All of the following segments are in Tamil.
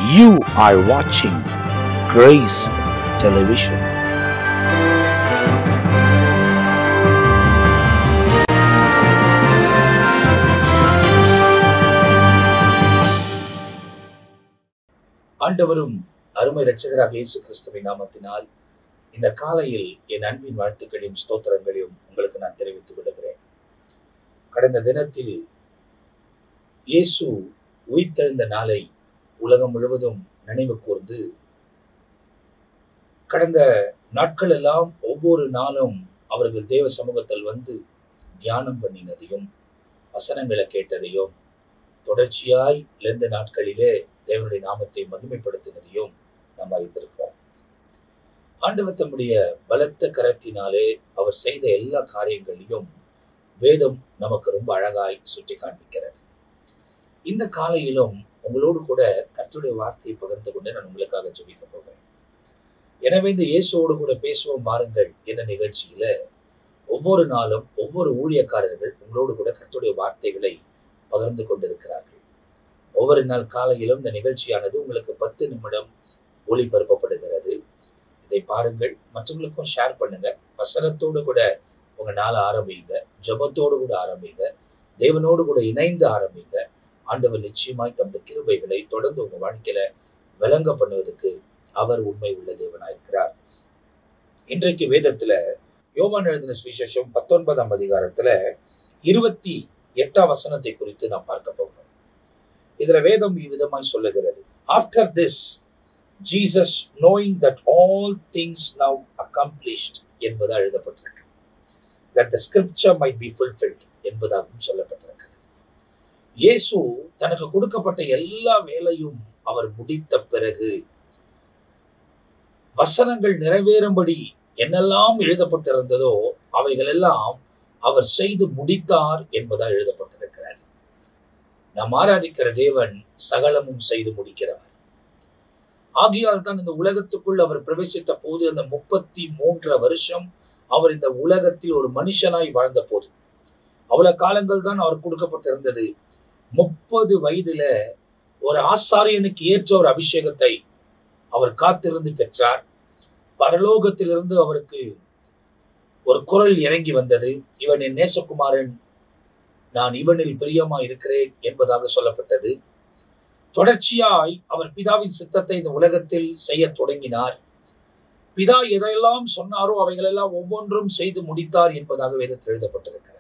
You are watching Grace Television. ஆண்டவரும் அருமை இரட்சகராக இயேசு கிறிஸ்துவின் நாமத்தினால் இந்த காலையில் என் அன்பின் வாழ்த்துக்களையும் ஸ்தோத்திரங்களையும் உங்களுக்கு நான் தெரிவித்துக் விடுகிறேன் கடந்த தினத்தில் இயேசு உயிர்த்தெழுந்த நாளை உலகம் முழுவதும் நினைவு கூர்ந்து கடந்த நாட்கள் எல்லாம் ஒவ்வொரு நாளும் அவர்கள் தேவ சமூகத்தில் வந்து தியானம் பண்ணினதையும் வசனங்களை கேட்டதையும் தொடர்ச்சியாய் இருந்த நாட்களிலே தேவனுடைய நாமத்தை மகிமைப்படுத்தினதையும் நாம் அறிந்திருக்கிறோம் ஆண்டவர் தம்முடைய பலத்த கரத்தினாலே அவர் செய்த எல்லா காரியங்களையும் வேதம் நமக்கு ரொம்ப அழகாய் சுட்டி காண்பிக்கிறது இந்த காலையிலும் உங்களோடு கூட கர்த்தருடைய வார்த்தையை பகிர்ந்து கொண்டு நான் உங்களுக்காக ஜெபிக்க போகிறேன் எனவே இந்த இயேசுவோடு கூட பேசுவோம் பாருங்கள் என்ற நிகழ்ச்சியில ஒவ்வொரு நாளும் ஒவ்வொரு ஊழியக்காரர்கள் உங்களோடு கூட கர்த்தருடைய வார்த்தைகளை பகிர்ந்து கொண்டிருக்கிறார்கள் ஒவ்வொரு நாள் காலையிலும் இந்த நிகழ்ச்சியானது உங்களுக்கு பத்து நிமிடம் ஒளிபரப்பப்படுகிறது இதை பாருங்கள் மற்றவங்களுக்கும் ஷேர் பண்ணுங்க வசனத்தோடு கூட உங்க நாளை ஆரம்பிங்க ஜபத்தோடு கூட ஆரம்பிங்க தேவனோடு கூட இணைந்து ஆரம்பிங்க ஆண்டவர் நிச்சயமாய் தம்முடைய கிருபைகளை தொடர்ந்து உங்க வாழ்க்கையில விளங்க பண்ணுவதற்கு அவர் உண்மை உள்ள தேவனாயிருக்கிறார் இன்றைக்கு வேதத்துல யோவான் எழுதின சுவிசேஷம் பத்தொன்பதாம் அதிகாரத்துல இருபத்தி எட்டாம் வசனத்தை குறித்து நாம் பார்க்க போகிறோம் இதுல வேதம் இவ்விதமாய் சொல்லுகிறது after this Jesus knowing that all things now accomplished என்பதா எழுதப்பட்டிருக்கு that the scripture might be fulfilled என்பதாகவும் சொல்லப்பட்டிருக்கிறது இயேசு தனக்கு கொடுக்கப்பட்ட எல்லா வேலையும் அவர் முடித்த பிறகு வசனங்கள் நிறைவேறும்படி என்னெல்லாம் எழுதப்பட்டிருந்ததோ அவைகள் எல்லாம் அவர் செய்து முடித்தார் என்பதா எழுதப்பட்டிருக்கிறது நாம் ஆராதிக்கிற தேவன் சகலமும் செய்து முடிக்கிறவர் ஆகியால் தான் இந்த உலகத்துக்குள் அவர் பிரவேசித்த போது அந்த முப்பத்தி மூன்று வருஷம் அவர் இந்த உலகத்தில் ஒரு மனுஷனாய் வாழ்ந்த போது அவ்வளவு காலங்கள் தான் அவர் கொடுக்கப்பட்டிருந்தது முப்பது வயதுல ஒரு ஆசாரியனுக்கு ஏற்ற ஒரு அபிஷேகத்தை அவர் காத்திருந்து பெற்றார் பரலோகத்திலிருந்து அவருக்கு ஒரு குரல் இறங்கி வந்தது இவன் என் நேசகுமாரன் நான் இவனில் பிரியமா இருக்கிறேன் என்பதாக சொல்லப்பட்டது தொடர்ச்சியாய் அவர் பிதாவின் சித்தத்தை இந்த உலகத்தில் செய்ய தொடங்கினார் பிதா எதையெல்லாம் சொன்னாரோ அவைகளெல்லாம் ஒவ்வொன்றும் செய்து முடித்தார் என்பதாக வேதத்தில் எழுதப்பட்டிருக்கிறது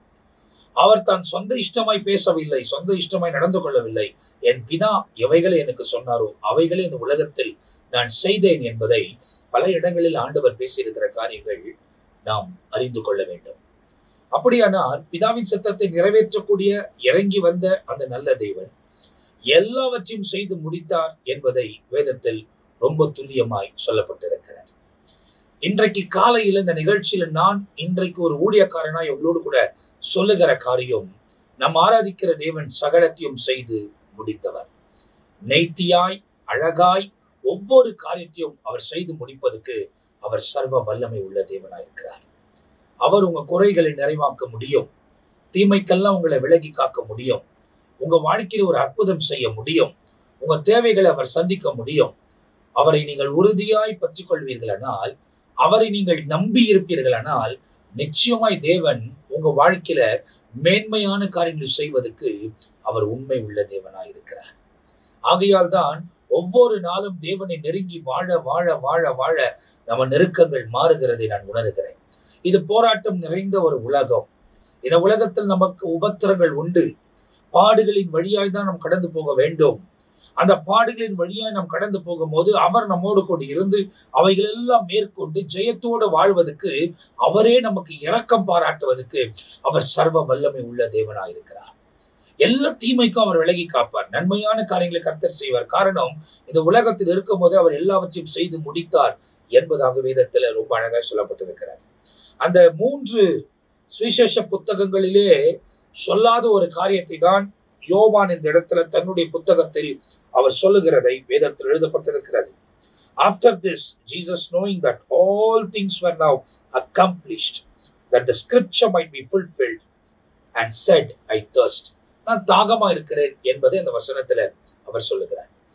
அவர் தான் சொந்த இஷ்டமாய் பேசவில்லை சொந்த இஷ்டமாய் நடந்து கொள்ளவில்லை என் பிதா எவைகளை எனக்கு சொன்னாரோ அவைகளை இந்த உலகத்தில் நான் செய்தேன் என்பதை பல இடங்களில் ஆண்டவர் பேசியிருக்கிற காரியங்கள் நாம் அறிந்து கொள்ள வேண்டும் அப்படியானால் பிதாவின் சத்தத்தை நிறைவேற்றக்கூடிய இறங்கி வந்த அந்த நல்ல தேவன் எல்லாவற்றையும் செய்து முடித்தார் என்பதை வேதத்தில் ரொம்ப துல்லியமாய் சொல்லப்பட்டிருக்கிறது இன்றைக்கு காலையில் இந்த நிகழ்ச்சியில நான் இன்றைக்கு ஒரு ஊழியக்காரனாய் எவ்வளோடு கூட சொல்லுகிற காரியம் நம் ஆராதிக்கிற தேவன் சகலத்தையும் செய்து முடித்தவர் நெய்த்தியாய் அழகாய் ஒவ்வொரு காரியத்தையும் அவர் செய்து முடிப்பதற்கு அவர் சர்வ வல்லமை உள்ள தேவனாயிருக்கிறார் அவர் உங்க குறைகளை நிறைவாக்க முடியும் தீமைக்கெல்லாம் உங்களை விலகி காக்க முடியும் உங்க வாழ்க்கையில ஒரு அற்புதம் செய்ய முடியும் உங்க தேவைகளை அவர் சந்திக்க முடியும் அவரை நீங்கள் உறுதியாய் பற்றி கொள்வீர்களானால் அவரை நீங்கள் நம்பி இருப்பீர்களானால் நிச்சயமாய் தேவன் உங்க வாழ்க்கையில மேன்மையான காரியங்களை செய்வதற்கு அவர் உண்மை உள்ள தேவனாய் இருக்கிறார் ஆகையால் தான் ஒவ்வொரு நாளும் தேவனை நெருங்கி வாழ வாழ வாழ வாழ நம்ம நெருக்கங்கள் மாறுகிறதை நான் உணர்கிறேன் இது போராட்டம் நிறைந்த ஒரு உலகம் இந்த உலகத்தில் நமக்கு உபத்திரங்கள் உண்டு பாடுகளின் வழியாய் தான் நாம் கடந்து போக வேண்டும் அந்த பாடுகளின் வழியாய் நாம் கடந்து போகும்போது அவர் நம்மோடு கூட இருந்து அவைகள் எல்லாம் மேற்கொண்டு ஜெயத்தோடு வாழ்வதற்கு அவரே நமக்கு இரக்கம் பாராட்டுவதற்கு அவர் சர்வ வல்லமை உள்ள தேவனாயிருக்கிறார் எல்லா தீமைக்கும் அவர் விலகி காப்பார் நன்மையான காரியங்களை கர்த்தர் செய்வார் காரணம் இந்த உலகத்தில் இருக்கும் போது அவர் எல்லாவற்றையும் செய்து முடித்தார் என்பதாக வேதத்துல ரொம்ப அழகாக சொல்லப்பட்டிருக்கிறார் அந்த மூன்று சுவிசேஷ புத்தகங்களிலே சொல்லாத ஒரு காரியத்தை தான் யோவான் இந்த இடத்துல தன்னுடைய புத்தகத்தில் அவர் சொல்லுகிறதை வேதத்தில் எழுதப்பட்டிருக்கிறது after this Jesus knowing that all things were now accomplished that the scripture might be fulfilled and said i thirst நான் தாகமா இருக்கிறேன் என்பதை அந்த வசனத்துல அவர் சொல்லுகிறார்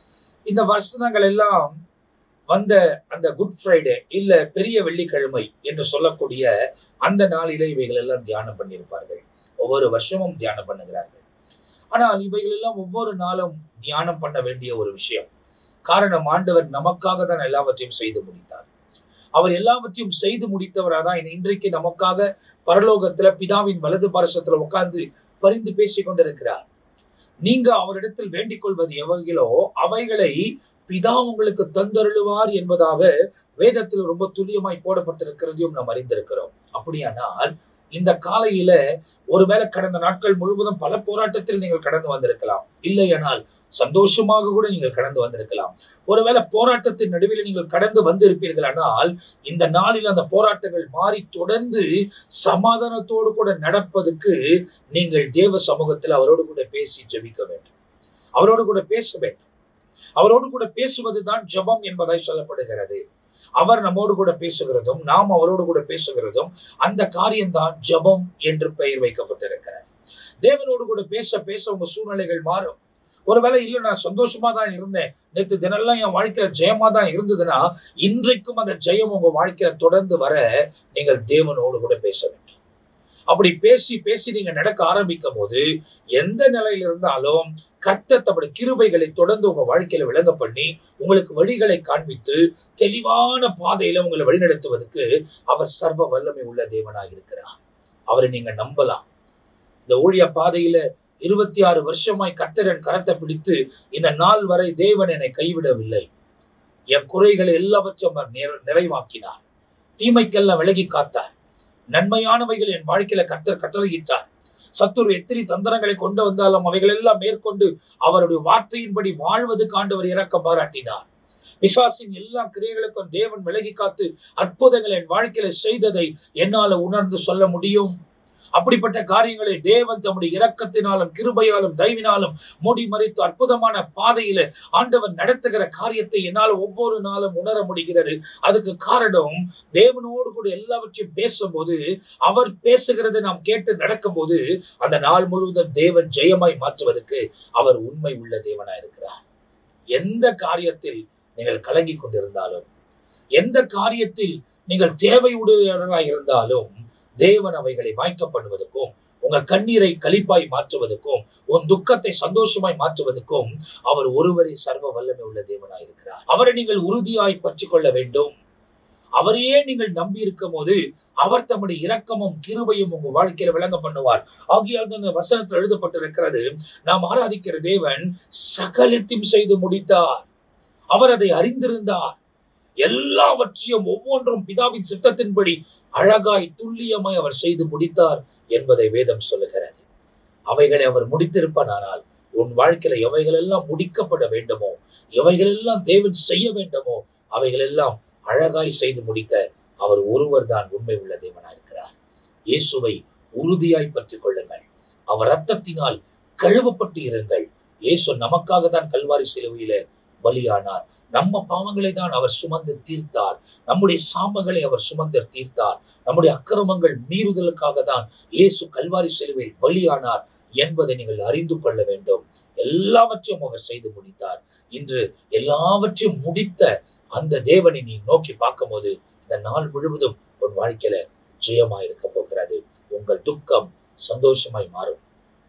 இந்த வசனங்கள் எல்லாம் வந்த அந்த குட் ஃப்ரைடே இல்ல பெரிய வெள்ளிக்கிழமை என்று சொல்லக்கூடிய அந்த நாளிலே இவைகள் எல்லாம் தியானம் பண்ணியிருப்பார்கள் ஒவ்வொரு வருஷமும் தியானம் பண்ணுகிறார்கள் ஆனால் இவைகள் எல்லாம் ஒவ்வொரு நாளும் தியானம் பண்ண வேண்டிய ஒரு விஷயம் காரணம் ஆண்டவர் நமக்காக தான் எல்லாவற்றையும் செய்து முடித்தார் அவர் எல்லாவற்றையும் செய்து முடித்தவராக தான் இன்றைக்கு நமக்காக பரலோகத்துல பிதாவின் வலது பாரசத்துல உட்கார்ந்து பரிந்து பேசிக் கொண்டிருக்கிறார் நீங்க அவரிடத்தில் வேண்டிக் கொள்வது எவைகளோ அவைகளை பிதா உங்களுக்கு தந்தருளுவார் என்பதாக வேதத்தில் ரொம்ப துல்லியமாய் போடப்பட்டிருக்கிறதையும் நாம் அறிந்திருக்கிறோம் அப்படியானால் இந்த காலையில ஒருவேளை கடந்த நாட்கள் முழுவதும் பல போராட்டத்தில் நீங்கள் கடந்து வந்திருக்கலாம் இல்லையானால் சந்தோஷமாக கூட நீங்கள் கடந்து வந்திருக்கலாம் ஒருவேளை போராட்டத்தின் நடுவில் நீங்கள் கடந்து வந்திருப்பீர்கள் ஆனால் இந்த நாளில் அந்த போராட்டங்கள் மாறி தொடர்ந்து சமாதானத்தோடு கூட நடப்பதுக்கு நீங்கள் தேவ சமூகத்தில் அவரோடு கூட பேசி ஜெபிக்க வேண்டும் அவரோடு கூட பேச வேண்டும் அவரோடு கூட பேசுவதுதான் ஜெபம் என்பதாய் சொல்லப்படுகிறது அவர் நம்மோடு கூட பேசுகிறதும் நாம் அவரோடு கூட பேசுகிறதும் அந்த காரியம்தான் ஜெபம் என்று பெயர் வைக்கப்பட்டிருக்கிறது தேவனோடு கூட பேச பேச உங்க சூழ்நிலைகள் மாறும் ஒருவேளை இல்ல நான் சந்தோஷமா தான் இருந்தேன் நேற்று தினம்லாம் என் வாழ்க்கையில ஜெயமா தான் இருந்ததுன்னா இன்றைக்கும் அந்த ஜெயம் உங்க வாழ்க்கையில தொடர்ந்து வர நீங்கள் தேவனோடு கூட பேச வேண்டும் அப்படி பேசி பேசி நீங்க நடக்க ஆரம்பிக்கும் போது எந்த நிலையில இருந்தாலும் கர்த்தர் தம்முடைய கிருபைகளை தொடர்ந்து உங்க வாழ்க்கையில விளங்க பண்ணி உங்களுக்கு வழிகளை காண்பித்து தெளிவான பாதையில உங்களை வழிநடத்துவதற்கு அவர் சர்வ வல்லமை உள்ள தேவனாக இருக்கிறார் அவரை நீங்க நம்பலாம் இந்த ஊழிய பாதையில இருபத்தி ஆறு வருஷமாய் கர்த்தரன் கரத்தை பிடித்து இந்த நாள் வரை தேவன் என்னை கைவிடவில்லை என் குறைகளை எல்லாவற்றையும் அவர் நிறை- நிறைவாக்கினார் தீமைக்கெல்லாம் விலகி காத்தார் நன்மையானவைகள் என் வாழ்க்கையில கர்த்தர் கட்டளையிட்டார் சத்துரு எத்திரி தந்திரங்களை கொண்டு வந்தாலும் அவைகள் எல்லாம் மேற்கொண்டு அவருடைய வார்த்தையின்படி வாழ்வதற்கு ஆண்டவர் இறக்க பாராட்டினார் பிசாசின் எல்லா கிரியைகளுக்கும் தேவன் விலகி காத்து அற்புதங்கள் என் வாழ்க்கையில செய்ததை என்னால உணர்ந்து சொல்ல முடியும் அப்படிப்பட்ட காரியங்களை தேவன் தம்முடைய இரக்கத்தினாலும் கிருபையாலும் தயவினாலும் மூடி மறைத்து அற்புதமான பாதையில ஆண்டவன் நடத்துகிற காரியத்தை என்னால் ஒவ்வொரு நாளும் உணர முடிகிறது அதுக்கு காரணம் தேவனோடு கூட எல்லாவற்றையும் பேசும்போது அவர் பேசுகிறதை நாம் கேட்டு நடக்கும்போது அந்த நாள் முழுவதும் தேவன் ஜெயமாய் மாற்றுவதற்கு அவர் உண்மை உள்ள தேவனா இருக்கிறார் எந்த காரியத்தில் நீங்கள் கலங்கி கொண்டிருந்தாலும் எந்த காரியத்தில் நீங்கள் தேவை உடையவர்களாக இருந்தாலும் தேவன் அவைகளை மாய்க்க பண்ணுவதற்கும் உங்க கண்ணீரை களிப்பாய் மாற்றுவதற்கும் உன் துக்கத்தை சந்தோஷமாய் மாற்றுவதற்கும் அவர் ஒருவரே சர்வ வல்லமை உள்ள தேவனாய் இருக்கிறார் அவரை நீங்கள் உறுதியாய் பற்றி கொள்ள வேண்டும் அவரையே நீங்கள் நம்பி இருக்கும் போது அவர் தம்முடைய இரக்கமும் கிருபையும் உங்க வாழ்க்கையில விளங்க பண்ணுவார் ஆகியால் தான் இந்த வசனத்தில் எழுதப்பட்டிருக்கிறது நாம் ஆராதிக்கிற தேவன் சகலத்தையும் செய்து முடித்தார் அவர் அதை அறிந்திருந்தார் எல்லாவற்றையும் ஒவ்வொன்றும் பிதாவின் சித்தத்தின்படி அழகாய் துல்லியமாய் அவர் செய்து முடித்தார் என்பதை வேதம் சொல்லுகிறது அவைகளை அவர் முடித்திருப்பானால் உன் வாழ்க்கையில எவைகளெல்லாம் முடிக்கப்பட வேண்டுமோ எவைகளெல்லாம் தேவன் செய்ய வேண்டுமோ அவைகளெல்லாம் அழகாய் செய்து முடிக்க அவர் ஒருவர் தான் உண்மை உள்ள தேவனாய் இருக்கிறார் இயேசுவை உறுதியாய் பற்றிக் கொள்ளுங்கள் அவர் ரத்தத்தினால் கழுவப்பட்டு இருங்கள் இயேசு நமக்காக தான் கல்வாரி சிலுவையில பலியானார் நம்ம பாவங்களை தான் அவர் சுமந்து தீர்த்தார் நம்முடைய சாபங்களை அவர் சுமந்து தீர்த்தார் நம்முடைய அக்கிரமங்கள் மீறுதலுக்காக தான் இயேசு கல்வாரி சிலுவையில் பலியானார் என்பதை நீங்கள் அறிந்து கொள்ள வேண்டும் எல்லாவற்றையும் அவர் செய்து முடித்தார் இன்று எல்லாவற்றையும் முடித்த அந்த தேவனை நீ நோக்கி பார்க்கும்போது இந்த நாள் முழுவதும் உன் வாழ்க்கையில ஜெயமாய் இருக்க போகிறது உங்கள் துக்கம் சந்தோஷமாய் மாறும்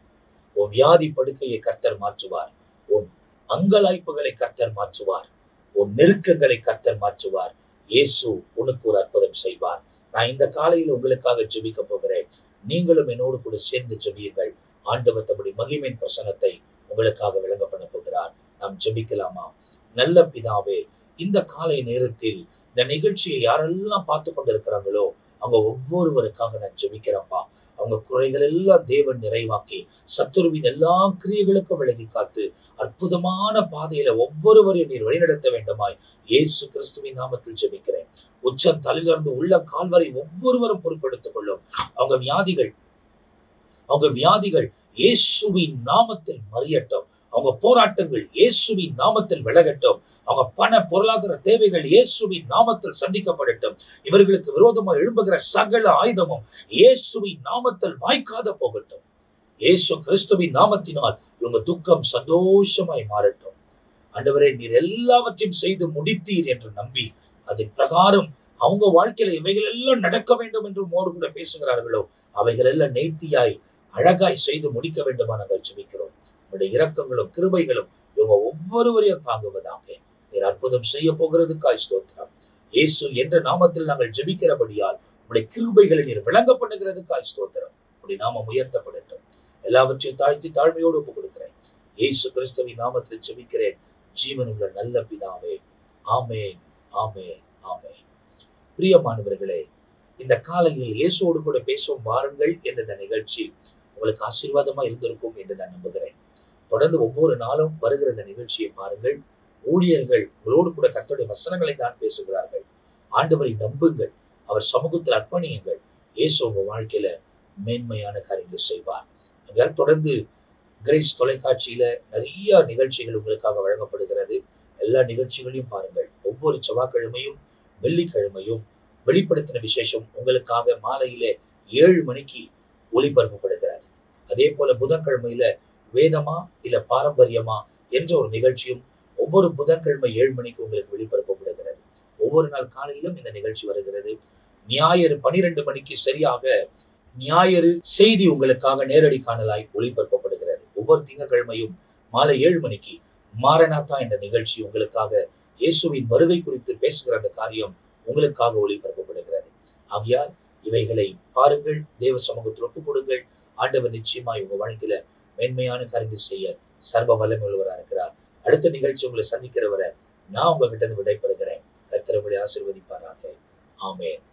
உன் வியாதி படுக்கையை கர்த்தர் மாற்றுவார் உன் அங்கலாய்ப்புகளை கர்த்தர் மாற்றுவார் உன் நெருக்கங்களை கர்த்தர் மாற்றுவார் இயேசு உனக்கு ஒரு அற்புதம் செய்வார் நான் இந்த காலையில் உங்களுக்காக ஜெபிக்க போகிறேன் நீங்களும் என்னோடு கூட சேர்ந்து ஜெபியுங்கள் ஆண்டவர் தம்முடைய மகிமையின் பிரசனத்தை உங்களுக்காக விளங்க பண்ண போகிறார் நாம் ஜெபிக்கலாமா நல்ல பிதாவே இந்த காலை நேரத்தில் இந்த நிகழ்ச்சியை யாரெல்லாம் பார்த்து கொண்டிருக்கிறாங்களோ அவங்க ஒவ்வொருவருக்காக நான் ஜெபிக்கிறேன்ப்பா அவங்க குறைகள் எல்லாம் தேவன் நிறைவாக்கி சத்துருவின் எல்லா கிரியைகளுக்கும் விலகி காத்து அற்புதமான பாதையில ஒவ்வொருவரையும் நீர் வழிநடத்த வேண்டுமாய் இயேசு கிறிஸ்துவின் நாமத்தில் ஜெபிக்கிறேன் உச்சம் தலையிலிருந்து உள்ள கால்வரை ஒவ்வொருவரும் பொறுப்பெடுத்துக் கொள்ளும் அவங்க வியாதிகள் அவங்க வியாதிகள் இயேசுவின் நாமத்தில் மறியட்டும் அவங்க போராட்டங்கள் இயேசுவின் நாமத்தில் விலகட்டும் அவங்க பண பொருளாதார தேவைகள் இயேசுவின் நாமத்தில் சந்திக்கப்படட்டும் இவர்களுக்கு விரோதமாக எழும்புகிற சகல ஆயுதமும் இயேசுவின் நாமத்தில் வாய்க்காத போகட்டும் இயேசு கிறிஸ்துவின் நாமத்தினால் இவங்க துக்கம் சந்தோஷமாய் மாறட்டும் ஆண்டவரே நீர் எல்லாவற்றையும் செய்து முடித்தீர் என்று நம்பி அதன் பிரகாரம் அவங்க வாழ்க்கையில இவைகள் எல்லாம் நடக்க வேண்டும் என்று உமோடு கூட பேசுகிறார்களோ அவைகள் எல்லாம் நேர்த்தியாய் அழகாய் செய்து முடிக்க வேண்டுமா நாங்கள் ஜெபிக்கிறோம் உங்களுடைய இரக்கங்களும் கிருபைகளும் இவங்க ஒவ்வொருவரையும் தாங்குவதாக நீர் அற்புதம் செய்ய போகிறதுக்காய் ஸ்தோத்திரம் இயேசு என்ற நாமத்தில் நாங்கள் ஜெபிக்கிறபடியால் உடைய கிருபைகளை நீர் விளங்க பண்ணுகிறதுக்காய் ஸ்தோத்திரம் உடைய நாமம் உயர்த்தப்படட்டும் எல்லாவற்றையும் தாழ்த்தி தாழ்மையோடு ஒப்புக் கொடுக்கிறேன் இயேசு கிறிஸ்துவின் நாமத்தில் ஜெபிக்கிறேன் ஜீவனுள்ள நல்ல பிதாவே ஆமேன் ஆமேன் ஆமேன் பிரியமானவர்களே இந்த காலையில் இயேசுவோடு கூட பேசுவோம் வாருங்கள் என்ற இந்த நிகழ்ச்சி உங்களுக்கு ஆசீர்வாதமா இருந்திருக்கும் என்று நான் நம்புகிறேன் தொடர்ந்து ஒவ்வொரு நாளும் வருகிற இந்த நிகழ்ச்சியை பாருங்கள் ஊழியர்கள் உங்களோடு கூட கர்த்தருடைய வசனங்களை தான் பேசுகிறார்கள் ஆண்டவரை நம்புங்கள் அவர் சமூகத்தில் அர்ப்பணியுங்கள் இயேசு உங்க வாழ்க்கையில மேன்மையான காரியங்களை செய்வார் அதனால் தொடர்ந்து கிரேஸ் தொலைக்காட்சியில நிறைய நிகழ்ச்சிகள் உங்களுக்காக வழங்கப்படுகிறது எல்லா நிகழ்ச்சிகளையும் பாருங்கள் ஒவ்வொரு செவ்வாய்க்கிழமையும் வெள்ளிக்கிழமையும் வெளிப்படுத்தின விசேஷம் உங்களுக்காக மாலையிலே ஏழு மணிக்கு ஒளிபரப்பப்படுகிறது அதே போல புதன்கிழமையில வேதமா இல்ல பாரம்பரியமா என்ற ஒரு நிகழ்ச்சியும் ஒவ்வொரு புதன்கிழமை ஏழு மணிக்கு உங்களுக்கு வெளிப்படுத்தப்படுகிறது ஒவ்வொரு நாள் காலையிலும் இந்த நிகழ்ச்சி வருகிறது ஞாயிறு பனிரெண்டு மணிக்கு சரியாக ஞாயிறு செய்தி உங்களுக்காக நேரடி காணலாய் ஒளிபரப்பப்படுகிறது ஒவ்வொரு திங்கட்கிழமையும் மாலை ஏழு மணிக்கு மாரநாத்தா என்ற நிகழ்ச்சி உங்களுக்காக இயேசுவின் வருகை குறித்து பேசுகிற அந்த காரியம் உங்களுக்காக ஒளிபரப்பப்படுகிறது ஆகையால் இவைகளை பாருங்கள் தேவ சமூகத்தில் ஒப்புக் கொடுங்கள் ஆண்டவர் நிச்சயமாய் உங்க வாழ்க்கையில மேன்மையான காரியங்கள் செய்ய சர்வ வல்லமை உள்ளவராக இருக்கிறார் அடுத்த நிகழ்ச்சி உங்களை சந்திக்கிறவரை நான் உங்ககிட்ட இருந்து விடைபெறுகிறேன் கர்த்தரபடி ஆசிர்வதிப்பாராக ஆமேன்